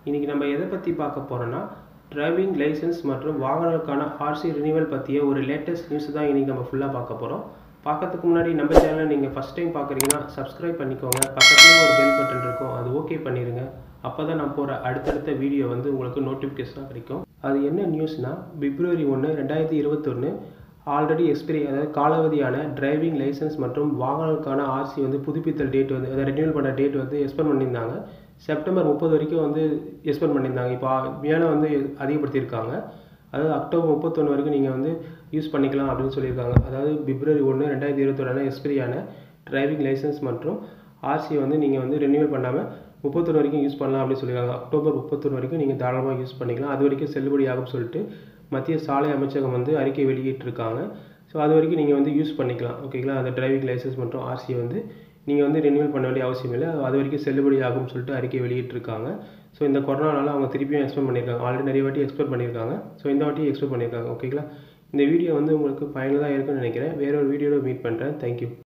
இன்றைக்கி நம்ம எதை பற்றி பார்க்க போகிறோன்னா டிரைவிங் லைசன்ஸ் மற்றும் வாகனங்களுக்கான ஆர்சி ரினிவல் பற்றிய ஒரு லேட்டஸ்ட் நியூஸ் தான் இன்றைக்கி நம்ம ஃபுல்லாக பார்க்க போகிறோம் பார்க்கறதுக்கு முன்னாடி நம்ம சேனலை நீங்கள் ஃபஸ்ட் டைம் பார்க்குறீங்கன்னா சப்ஸ்கிரைப் பண்ணிக்கோங்க பக்கத்துலேயே ஒரு பெல் பட்டன் இருக்கும் அது ஓகே பண்ணிடுங்க அப்போ தான் நான் போகிற அடுத்தடுத்த வீடியோ வந்து உங்களுக்கு நோட்டிஃபிகேஷனாக கிடைக்கும் அது என்ன நியூஸ்னால் பிப்ரவரி ஒன்று ரெண்டாயிரத்தி இருபத்தொன்று ஆல்ரெடி எக்ஸ்பிரி அதாவது காலாவதியான டிரைவிங் லைசன்ஸ் மற்றும் வாகனங்களுக்கான ஆர்சி வந்து புதுப்பித்தல் டேட் வந்து அதை ரெனியூவல் பண்ண டேட் வந்து எக்ஸ்பெண்ட் பண்ணியிருந்தாங்க செப்டம்பர் முப்பது வரைக்கும் வந்து எக்ஸ்பெண்ட் பண்ணியிருந்தாங்க இப்போ மேலே வந்து அதிகப்படுத்தியிருக்காங்க அதாவது அக்டோபர் முப்பத்தொன்று வரைக்கும் நீங்கள் வந்து யூஸ் பண்ணிக்கலாம் அப்படின்னு சொல்லியிருக்காங்க அதாவது பிப்ரவரி ஒன்று ரெண்டாயிரத்தி இருபத்தொன்னு எக்ஸ்பிரியான டிரைவிங் லைசன்ஸ் மற்றும் ஆர்சி வந்து நீங்கள் வந்து ரெனியூவல் பண்ணாமல் முப்பத்தொன்று வரைக்கும் யூஸ் பண்ணலாம் அப்படின்னு சொல்லியிருக்காங்க அக்டோபர் முப்பத்தொன்று வரைக்கும் நீங்கள் தாராளமாக யூஸ் பண்ணிக்கலாம் அது வரைக்கும் செல்லுபடி ஆகும் சொல்லிட்டு மத்திய சாலை அமைச்சகம் வந்து அறிக்கை வெளியிட்டிருக்காங்க ஸோ அது வரைக்கும் நீங்கள் வந்து யூஸ் பண்ணிக்கலாம் ஓகேங்களா அந்த டிரைவிங் லைசன்ஸ் மற்றும் ஆர்சி வந்து நீங்கள் வந்து ரெனியூவல் பண்ண வேண்டிய அவசியம் இல்லை அது வரைக்கும் செல்லுபடி ஆகும்னு சொல்லிட்டு அறிக்கை வெளியிட்டிருக்காங்க ஸோ இந்த கொரோனானால அவங்க திருப்பியும் எக்ஸ்பெக்ட் பண்ணியிருக்காங்க ஆல்ரெடி நிறைய வாட்டி எக்ஸ்பெக்ட் பண்ணியிருக்காங்க ஸோ இந்த வாட்டி எக்ஸ்பெக்ட் பண்ணியிருக்காங்க ஓகேங்களா இந்த வீடியோ வந்து உங்களுக்கு பயனுள்ளதாக இருக்குன்னு நினைக்கிறேன் வேற ஒரு வீடியோவில் மீட் பண்ணுறேன் தேங்க்யூ